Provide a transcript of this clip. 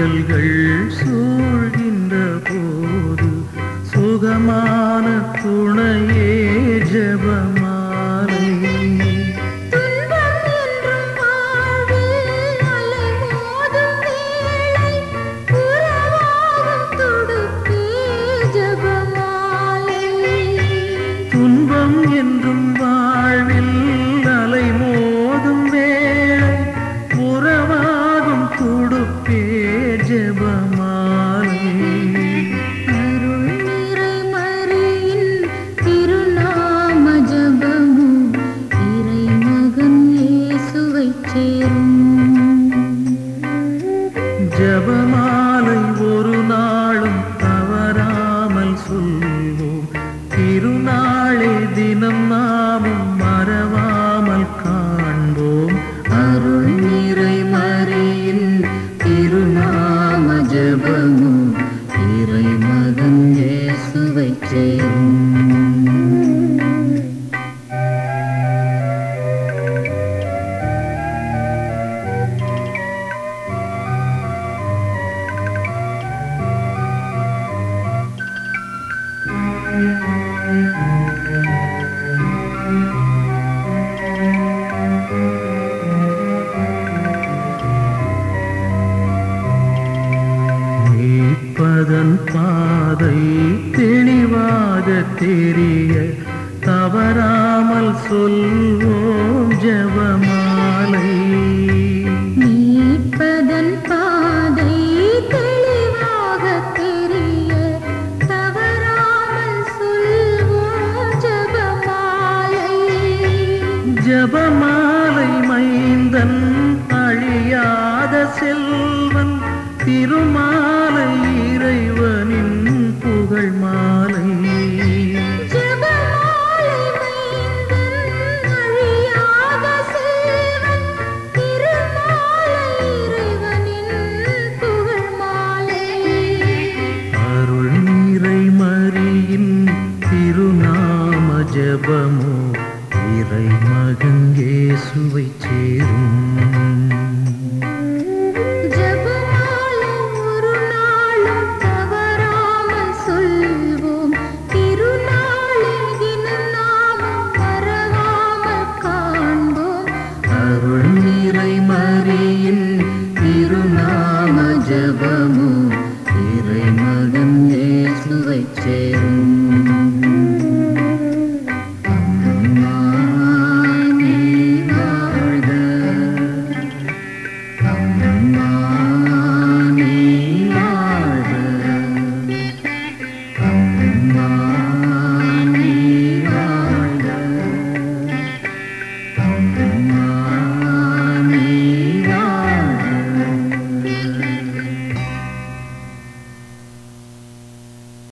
புயல்கள் சூழ்கின்ற போது சுகமான துணையே ஜெபமாலை துன்பம் என்றும் வாழ்வில் அலைமோதும் வேளை உறவாகும் துடுப்பே ஜெபமாலை துன்பம் என்றும் வாழ்வில் அலை மோதும் வேளை உறவாகும் துடுப்பே ஜெபமாலை அருள் நிறை மறியின் திருநாம ஜபமும் இறைமகன் இயேசுவைச் சேரும் ஜெபமாலை ஒரு நாளும் தவறாமல் சொல்வோம் திருநாளே தினம் நாமும் மறவாமல் காண்போம் அருள் நிறை மறியின் திருநாம ஜெபமும் இறைமகன் இயேசுவைச் சேரும் மீட்பதன் பாதை தெளிவாக தெரிய தவறாமல் சொல்வோம் ஜெபமாலை மீட்பதன் பாதை தெளிவாக தெரிய தவறாமல் சொல்வோம் ஜெபமாலை ஜபமாலை மைந்தன் அழியாத செல்வன் திருமாலை இறைவன்